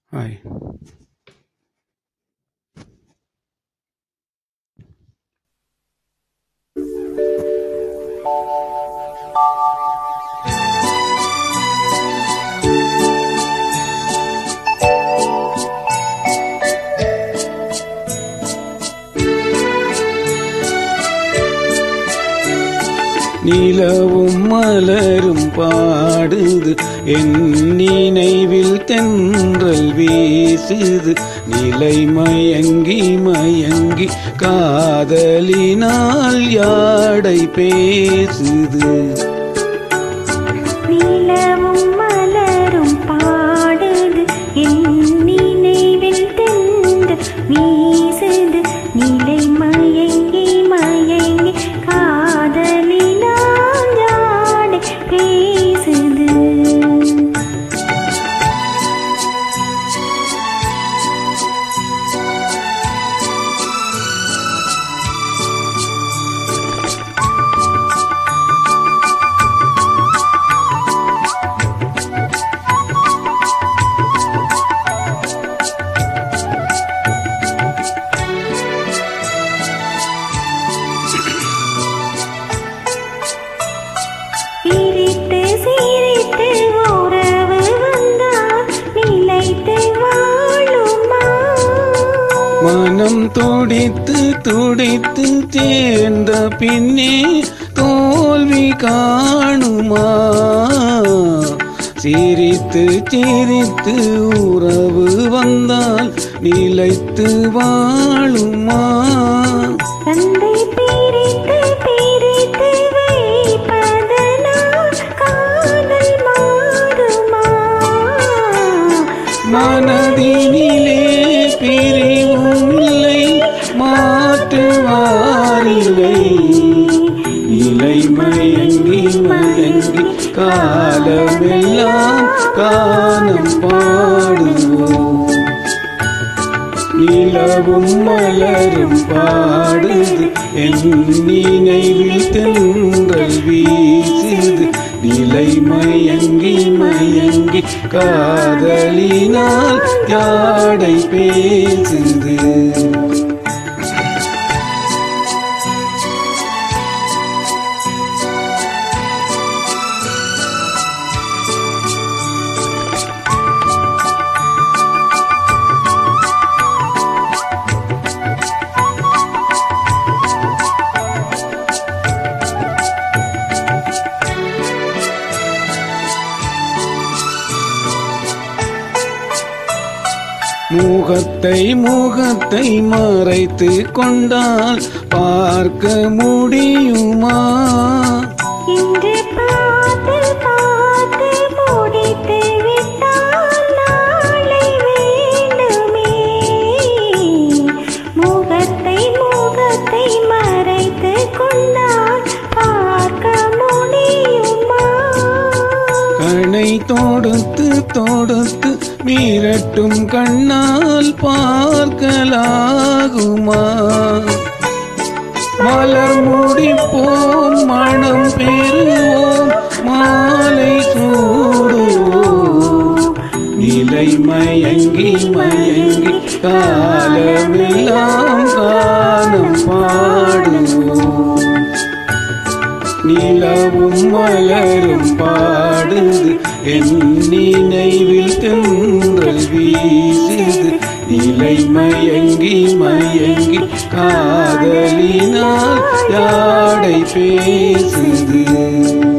hi நிலவும் மலரும் பாடுது என் நினைவில் தென்றல் வீசுது நிலை மயங்கி மயங்கி காதலினால் யாடை பேசுது நிலவும் மலரும் பாடுது என் நினைவில் தென்று வீசுது நிலை மயங்கி மயங்கி காதலினால் ஜாடை பேசுது பிரித்து சிரித்து உறவு வந்தால் நிலைத்து வாழுமா மனம் துடித்து துடித்து சேர்ந்த பின்னே தோல்வி காணுமா சிரித்து சிரித்து உறவு வந்தால் நிலைத்து வாழுமா தந்தை பிரித்து பிரித்து வைப்பதனால் காதல் மாறுமா மனதினிலே பிரிவும் இல்லை மாற்றுவாரில்லை இலை மயங்கி மயங்கி காலமெல்லாம் காணம் பாடுவோம் நிலவும் மலரும் பாடுது என் நினைவில் தென்றல் வீசுது நிலை மயங்கி மயங்கி காதலினால் யாடை பேசுது முகத்தை முகத்தை மறைத்து கொண்டால் பார்க்க முடியுமா இன்று பார்த்து பார்த்து முடித்து விட்டால் நாளை வேண்டுமே முகத்தை முகத்தை மறைத்து கொண்டால் பார்க்க முடியுமா கணை தொடுத்து தொடுத்து மீரட்டும் கண்ணால் பார்க்கலாகுமா மலர் முடிப்போம் மனம் பெறுவோம் மாலை சூடுவோம் நிலை மயங்கி மயங்கி காலமெல்லாம் காலம் பாடுவோம் நிலவும் மலரும் பாடுது என் நினைவில் தென்றல் வீசுது நிலை மயங்கி மயங்கி காதலினால் யாடை பேசுது